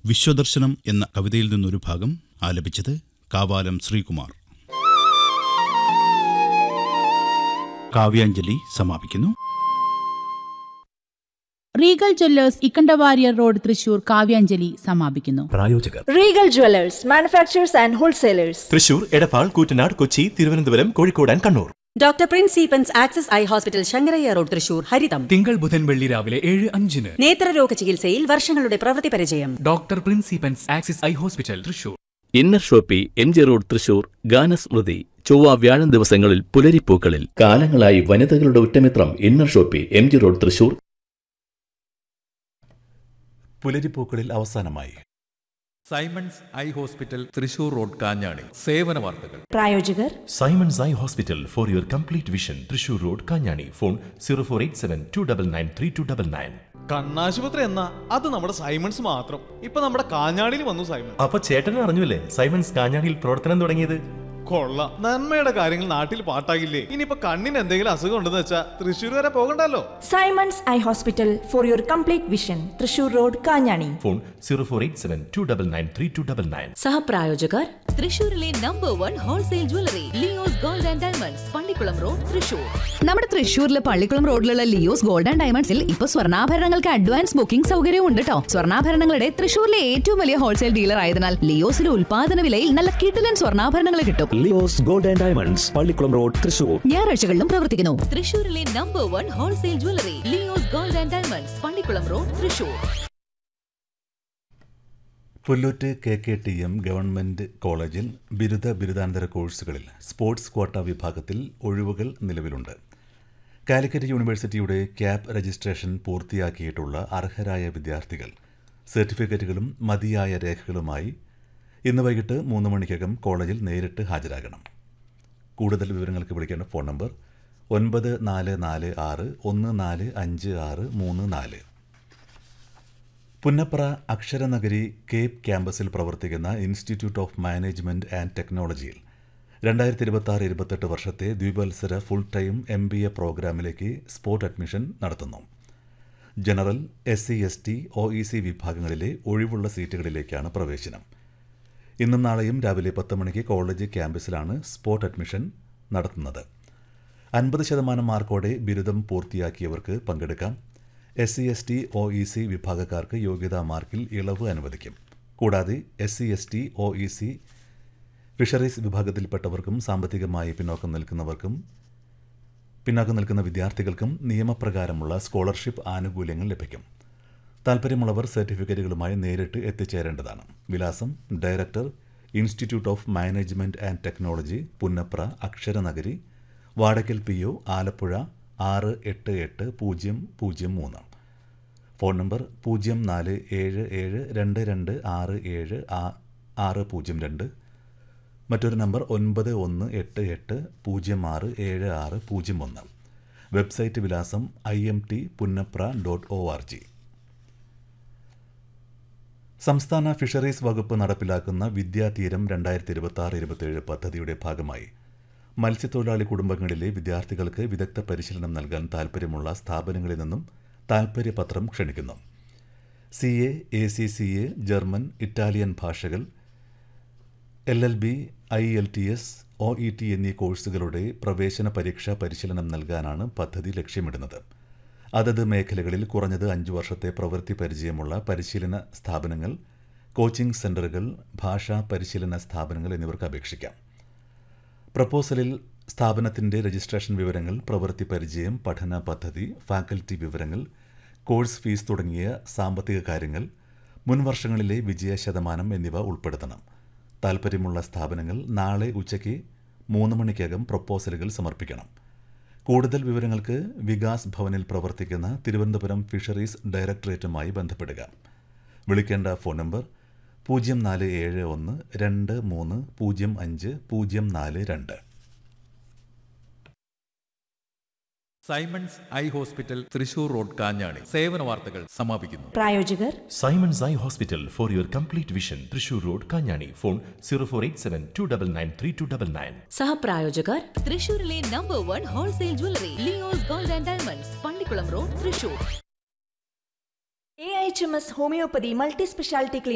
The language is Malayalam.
വിശ്വദർശനം എന്ന കവിതയിൽ നിന്നൊരു ഭാഗം ആലപിച്ചത് കാവാലം ശ്രീകുമാർ കാവ്യാഞ്ജലി സമാപിക്കുന്നു Regal Jewellers Ikkandavarrier road Thrissur കാവ്യാഞ്ജലി സമാപിക്കുന്നു പ്രായോജകർ Regal Jewellers manufacturers and wholesalers Thrissur Edappal Koottanad Kochi Thiruvananthapuram Kozhikode and Kannur doctor Prince സീപ്പൻസ് access eye hospital Sankarayya road Thrissur ഹരിതം തിങ്കൾ ബുധൻ വെള്ളി രാവിലെ ഏഴ് അഞ്ചിന് നേത്രരോഗ ചികിത്സയിൽ വർഷങ്ങളുടെ പ്രവൃത്തി പരിചയം ഡോക്ടർ പ്രിൻസിപ്പൻസ് Axis eye hospital Thrissur inner shoppe M G road Thrissur ഗാനസ്മൃതി ചൊവ്വ വ്യാഴം ദിവസങ്ങളിൽ പുലരിപ്പൂക്കളിൽ കാലങ്ങളായി വനിതകളുടെ ഉറ്റമിത്രം inner shoppe M G road Thrissur പുലരിപ്പൂക്കളിൽ അവസാനമായി Simons eye hospital Thrissur road Kanjani സേവന വാർത്തകൾ പ്രായോജകർ Simons eye hospital for your complete vision Thrissur road Kanjani phone zero four eight seven two double nine three two double nine കണ്ണാശുപത്രി എന്നാ അത് നമ്മുടെ സൈമൺസ് മാത്രം ഇപ്പൊ നമ്മുടെ കാഞ്ഞാടിയിൽ വന്നു സൈമൺ അപ്പൊ ചേട്ടൻ അറിഞ്ഞില്ലേ സൈമൺസ് കാഞ്ഞാണിയിൽ പ്രവർത്തനം തുടങ്ങിയത് കൊള്ളാം നന്മയുടെ കാര്യങ്ങൾ നാട്ടിൽ പാട്ടാകില്ലേ ഇനിയിപ്പോ കണ്ണിന് എന്തെങ്കിലും അസുഖം ഉണ്ടെന്ന് വെച്ചാ തൃശ്ശൂർ വരെ പോകണ്ടല്ലോ Simons eye hospital for your complete vision Thrissur road Kanjani phone zero four eight seven two double nine three two double nine സഹപ്രായോജകർ തൃശൂരിലെ number one wholesale jewellery Leo's gold and diamonds Pallikulam road Thrissur നമ്മുടെ തൃശ്ശൂരിലെ പള്ളിക്കുളം റോഡിലുള്ള ലിയോസ് ഗോൾഡ് ആൻഡ് ഡയമണ്ട്സിൽ ഇപ്പൊ സ്വർണ്ണാഭരണങ്ങൾക്ക് അഡ്വാൻസ് ബുക്കിംഗ് സൗകര്യവും ഉണ്ട് കേട്ടോ സ്വർണ്ണാഭരണങ്ങളുടെ തൃശ്ശൂരിലെ ഏറ്റവും വലിയ ഹോൾസെയിൽ ഡീലർ ആയതിനാൽ ലിയോസിലെ ഉൽപാദന വിലയിൽ നല്ല കിടിലൻ സ്വർണ്ണാഭരണങ്ങൾ കിട്ടും Leo's gold and diamonds Pallikulam road Thrissur ഞായറാഴ്ചകളിലും പ്രവർത്തിക്കുന്നു തൃശൂരിലെ number one wholesale jewellery Leo's gold and diamonds Pallikulam road Thrissur Pullut K K T M government കോളേജിൽ ബിരുദ ബിരുദാനന്തര കോഴ്സുകളിൽ സ്പോർട്സ് ക്വാട്ട വിഭാഗത്തിൽ ഒഴിവുകൾ നിലവിലുണ്ട് കാലിക്കറ്റ് യൂണിവേഴ്സിറ്റിയുടെ ക്യാപ് രജിസ്ട്രേഷൻ പൂർത്തിയാക്കിയിട്ടുള്ള അർഹരായ വിദ്യാർത്ഥികൾ സർട്ടിഫിക്കറ്റുകളും മതിയായ രേഖകളുമായി ഇന്ന് വൈകിട്ട് മൂന്ന് മണിക്കകം കോളേജിൽ നേരിട്ട് ഹാജരാകണം കൂടുതൽ വിവരങ്ങൾക്ക് വിളിക്കേണ്ട ഫോൺ നമ്പർ ഒൻപത് നാല് നാല് ആറ് ഒന്ന് നാല് അഞ്ച് ആറ് മൂന്ന് നാല് പുന്നപ്ര അക്ഷരനഗരി കേപ്പ് ക്യാമ്പസിൽ പ്രവർത്തിക്കുന്ന ഇൻസ്റ്റിറ്റ്യൂട്ട് ഓഫ് മാനേജ്മെൻറ്റ് ആൻഡ് ടെക്നോളജിയിൽ രണ്ടായിരത്തി ഇരുപത്തി ആറ് ഇരുപത്തെട്ട് വർഷത്തെ ദ്വിവത്സര full time M B A പ്രോഗ്രാമിലേക്ക് സ്പോട്ട് അഡ്മിഷൻ നടത്തുന്നു general S C S T O E C വിഭാഗങ്ങളിലെ ഒഴിവുള്ള സീറ്റുകളിലേക്കാണ് പ്രവേശനം ഇന്നും നാളെയും രാവിലെ പത്ത് മണിക്ക് കോളേജ് ക്യാമ്പസിലാണ് സ്പോട്ട് അഡ്മിഷൻ നടത്തുന്നത് അൻപത് ശതമാനം മാർക്കോടെ ബിരുദം പൂർത്തിയാക്കിയവർക്ക് പങ്കെടുക്കാം S C S T O E C വിഭാഗക്കാർക്ക് യോഗ്യതാ മാർക്കിൽ ഇളവ് അനുവദിക്കും കൂടാതെ S C S T O E C fisheries വിഭാഗത്തിൽപ്പെട്ടവർക്കും സാമ്പത്തികമായി പിന്നോക്കം നിൽക്കുന്നവർക്കും പിന്നാക്കം നിൽക്കുന്ന വിദ്യാർത്ഥികൾക്കും നിയമപ്രകാരമുള്ള സ്കോളർഷിപ്പ് ആനുകൂല്യങ്ങൾ ലഭിക്കും താൽപ്പര്യമുള്ളവർ സർട്ടിഫിക്കറ്റുകളുമായി നേരിട്ട് എത്തിച്ചേരേണ്ടതാണ് വിലാസം director institute of management and technology Punnapra Aksharanagari Vadakkal P O Alappuzha ആറ് എട്ട് എട്ട് പൂജ്യം പൂജ്യം മൂന്ന് ഫോൺ നമ്പർ പൂജ്യം നാല് ഏഴ് ഏഴ് രണ്ട് രണ്ട് ആറ് ഏഴ് ആറ് പൂജ്യം രണ്ട് മറ്റൊരു നമ്പർ ഒൻപത് ഒന്ന് എട്ട് എട്ട് പൂജ്യം ആറ് ഏഴ് ആറ് പൂജ്യം ഒന്ന് വെബ്സൈറ്റ് വിലാസം I M T Punnapra dot O R G സംസ്ഥാന ഫിഷറീസ് വകുപ്പ് നടപ്പിലാക്കുന്ന വിദ്യാതീരം രണ്ടായിരത്തി ഇരുപത്തി ആറ് ഇരുപത്തേഴ് പദ്ധതിയുടെ ഭാഗമായി മത്സ്യത്തൊഴിലാളി കുടുംബങ്ങളിലെ വിദ്യാർത്ഥികൾക്ക് വിദഗ്ധ പരിശീലനം നൽകാൻ താൽപ്പര്യമുള്ള സ്ഥാപനങ്ങളിൽ നിന്നും താൽപ്പര്യപത്രം ക്ഷണിക്കുന്നു C A A C C A German Italian ഭാഷകൾ L L B I L T S O E T എന്നീ കോഴ്സുകളുടെ പ്രവേശന പരീക്ഷാ പരിശീലനം നൽകാനാണ് പദ്ധതി ലക്ഷ്യമിടുന്നത് അതത് മേഖലകളിൽ കുറഞ്ഞത് അഞ്ച് വർഷത്തെ പ്രവൃത്തി പരിചയമുള്ള പരിശീലന സ്ഥാപനങ്ങൾ കോച്ചിംഗ് സെൻ്ററുകൾ ഭാഷാ പരിശീലന സ്ഥാപനങ്ങൾ എന്നിവർക്ക് അപേക്ഷിക്കാം പ്രപ്പോസലിൽ സ്ഥാപനത്തിൻ്റെ രജിസ്ട്രേഷൻ വിവരങ്ങൾ പ്രവൃത്തി പരിചയം പഠന പദ്ധതി ഫാക്കൽറ്റി വിവരങ്ങൾ കോഴ്സ് ഫീസ് തുടങ്ങിയ സാമ്പത്തിക കാര്യങ്ങൾ മുൻ വർഷങ്ങളിലെ വിജയ ശതമാനം എന്നിവ ഉൾപ്പെടുത്തണം താൽപ്പര്യമുള്ള സ്ഥാപനങ്ങൾ നാളെ ഉച്ചയ്ക്ക് മൂന്ന് മണിക്കകം പ്രപ്പോസലുകൾ സമർപ്പിക്കണം കൂടുതൽ വിവരങ്ങൾക്ക് വികാസ് ഭവനിൽ പ്രവർത്തിക്കുന്ന തിരുവനന്തപുരം ഫിഷറീസ് ഡയറക്ടറേറ്റുമായി ബന്ധപ്പെടുക വിളിക്കേണ്ട ഫോൺ നമ്പർ പൂജ്യം നാല് ഏഴ് ഒന്ന് രണ്ട് മൂന്ന് പൂജ്യം അഞ്ച് പൂജ്യം നാല് രണ്ട് Simons eye hospital Thrissur road Kanjani സേവന വാർത്തകൾ സമാപിക്കുന്നു പ്രായോജകർ Simons eye hospital for your complete vision Thrissur road Kanjani phone zero four eight seven two double nine three two double nine സഹപ്രായോജകർ തൃശൂരിലെ number one wholesale jewellery Leo's gold and diamonds Pallikulam road Thrissur A H M S homoeopathy multi speciality